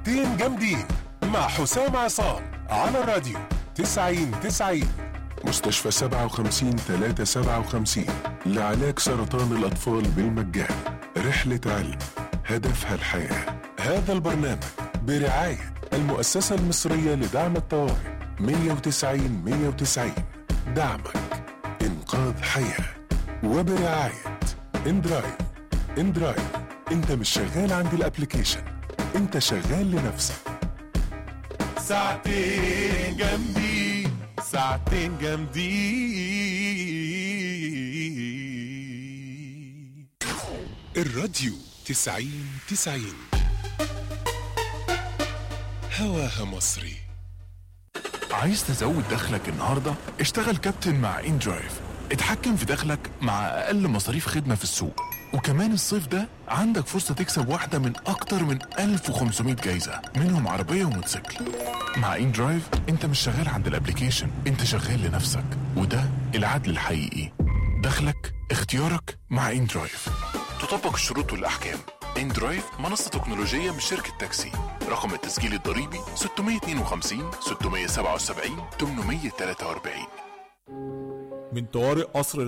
تين جامدين مع حسام عصام على الراديو 90 90 مستشفى 57 357 لعلاج سرطان الأطفال بالمجان رحلة علم هدفها الحياة هذا البرنامج برعاية المؤسسة المصرية لدعم الطوارئ 190 190 دعمك إنقاذ حياة وبرعاية اندرايف اندرايف انت مش شغال عند الابليكيشن انت شغال لنفسك ساعتين جامدين ساعتين جامدين الراديو 90 90 هواها مصري عايز تزود دخلك النهارده؟ اشتغل كابتن مع ان درايف اتحكم في دخلك مع اقل مصاريف خدمه في السوق وكمان الصيف ده عندك فرصة تكسب واحدة من أكتر من 1500 جايزة منهم عربية وموتوسيكل مع إن درايف أنت مش شغال عند الابليكيشن أنت شغال لنفسك وده العدل الحقيقي دخلك اختيارك مع إن درايف تطبق الشروط والأحكام إن درايف منصة تكنولوجية من شركة تاكسي رقم التسجيل الضريبي 652 677 843 من طوارئ قصر